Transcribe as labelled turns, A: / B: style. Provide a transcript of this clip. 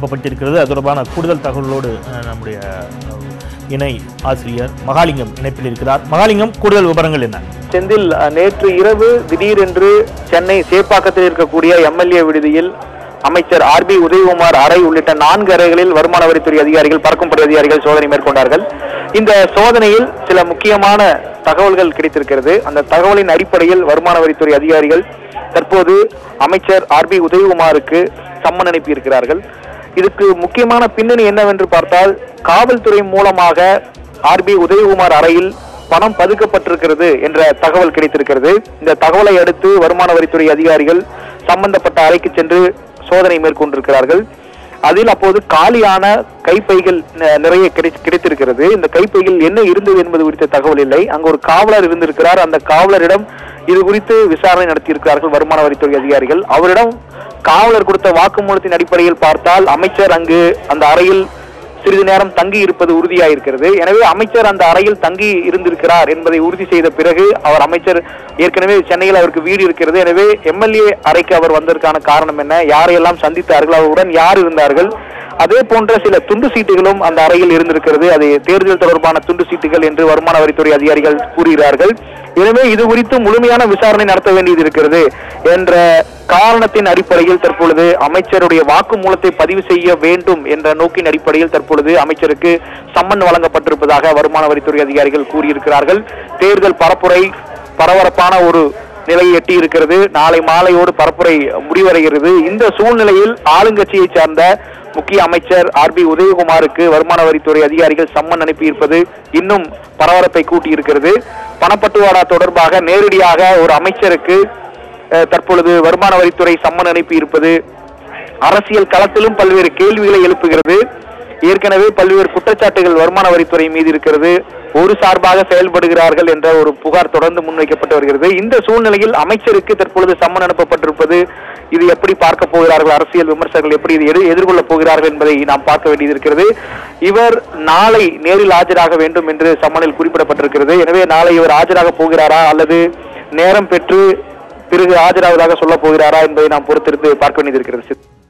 A: அனுப்பப்பட்டிருக்கிறது அது தொடர்பான கூடுதல் தகவலோடு அஹ், நம்முடைய அஹ், இணை ஆசிரியர் மகாலிங்கம் இணைப்பில் இருக்கிறார் மகாலிங்கம் கூடுதல் விவரங்கள் என்ன
B: செந்தில் அஹ், நேற்று இரவு திடீரென்று சென்னை சேப்பாக்கத்தில் இருக்கக்கூடிய எம்எல்ஏ விடுதியில் அமைச்சர் ஆர்பி உதயகுமார் அறை உள்ளிட்ட நான்கு அறைகளில் வருமான வரித்துறை அதிகாரிகள் பறக்கும்படை அதிகாரிகள் சோதனை மேற்கொண்டார்கள் இந்த சோதனையில் சில முக்கியமான தகவல்கள் கிடைத்திருக்கிறது அந்த தகவலின் அடிப்படையில் வருமான வரித்துறை அதிகாரிகள் தற்போது அமைச்சர் ஆர்பி உதயகுமாருக்கு சம்மன் அனுப்பியிருக்கிறார்கள் இதுக்கு முக்கியமான பின்னணி என்னவென்று பார்த்தால் காவல்துறை மூலமாக ஆர்பி உதயகுமார் அறையில் பணம் பதுக்கப்பட்டிருக்கிறது என்ற தகவல் கிடைத்திருக்கிறது இந்த தகவலை அடுத்து வருமான வரித்துறை அதிகாரிகள் சம்பந்தப்பட்ட அறைக்கு சென்று சோதனை மேற்கொண்டிருக்கிறார்கள் அதில் அப்போது காலியான கைப்பைகள் ந- நிறைய கிடை- கிடைத்திருக்கிறது இந்த கைப்பைகள் என்ன இருந்தது என்பது குறித்த தகவல் இல்லை அங்கு ஒரு காவலர் இருந்திருக்கிறார் அந்த காவலரிடம் இது குறித்து விசாரணை நடத்தியிருக்கிறார்கள் வருமான வரித்துறை அதிகாரிகள் அவரிடம் காவலர் கொடுத்த வாக்குமூலத்தின் அடிப்படையில் பார்த்தால் அமைச்சர் அங்கு அந்த அறையில் சிறிது நேரம் தங்கி இருப்பது உறுதியாயிருக்கிறது எனவே அமைச்சர் அந்த அறையில் தங்கி இருந்திருக்கிறார் என்பதை உறுதி செய்த பிறகு அவர் அமைச்சர் ஏற்கனவே சென்னையில் அவருக்கு வீடு இருக்கிறது எனவே எம்எல்ஏ அறைக்கு அவர் வந்ததற்கான காரணம் என்ன யாரையெல்லாம் சந்தித்தார்கள் அவருடன் யார் இருந்தார்கள் அதே போன்ற சில துண்டு சீட்டுகளும் அந்த அறையில் இருந்திருக்கிறது அது தேர்தல் தொடர்பான துண்டு சீட்டுகள் என்று வருமான வரித்துறை அதிகாரிகள் கூறுகிறார்கள் எனவே இது குறித்து முழுமையான விசாரணை நடத்த வேண்டியது இருக்கிறது என்ற காரணத்தின் அடிப்படையில் தற்பொழுது அமைச்சருடைய வாக்குமூலத்தை பதிவு செய்ய வேண்டும் என்ற நோக்கின் அடிப்படையில் தற்பொழுது அமைச்சருக்கு சம்மன் வழங்கப்பட்டிருப்பதாக வருமான வரித்துறை அதிகாரிகள் கூறியிருக்கிறார்கள் தேர்தல் பரப்புரை பரபரப்பான ஒரு நிலையை எட்டி இருக்கிறது நாளை மாலையோடு பரப்புரை முடிவடைகிறது இந்த சூழ்நிலையில் ஆளுங்கட்சியை சார்ந்த முக்கிய அமைச்சர் ஆர்பி உதயகுமாருக்கு வருமான வரித்துறை அதிகாரிகள் சம்மன் அனுப்பியிருப்பது இன்னும் பரபரப்பை கூட்டியிருக்கிறது பணப்பட்டுவாடா தொடர்பாக நேரடியாக ஒரு அமைச்சருக்கு அஹ், தற்பொழுது வருமான வரித்துறை சம்மன் அனுப்பி இருப்பது அரசியல் களத்திலும் பல்வேறு கேள்விகளை எழுப்புகிறது ஏற்கனவே பல்வேறு குற்றச்சாட்டுகள் வருமான வரித்துறை மீது இருக்கிறது ஒரு சார்பாக செயல்படுகிறார்கள் என்ற ஒரு புகார் தொடர்ந்து முன்வைக்கப்பட்டு வருகிறது இந்த சூழ்நிலையில் அமைச்சருக்கு தற்பொழுது சம்மன் அனுப்பப்பட்டிருப்பது இது எப்படி பார்க்க போகிறார்கள் அரசியல் விமர்சகர்கள் எப்படி இது எதிர்- எதிர்கொள்ளப் போகிறார்கள் என்பதை நாம் பார்க்க வேண்டியது இருக்கிறது இவர் நாளை நேரில் ஆஜராக வேண்டும் என்று சம்மனில் குறிப்பிடப்பட்டிருக்கிறது எனவே நாளை இவர் ஆஜராக போகிறாரா அல்லது நேரம் பெற்று பிறகு ஆஜராவதாக சொல்ல போகிறாரா என்பதை நாம் பொறுத்திருந்து பார்க்க வேண்டியது இருக்கிறது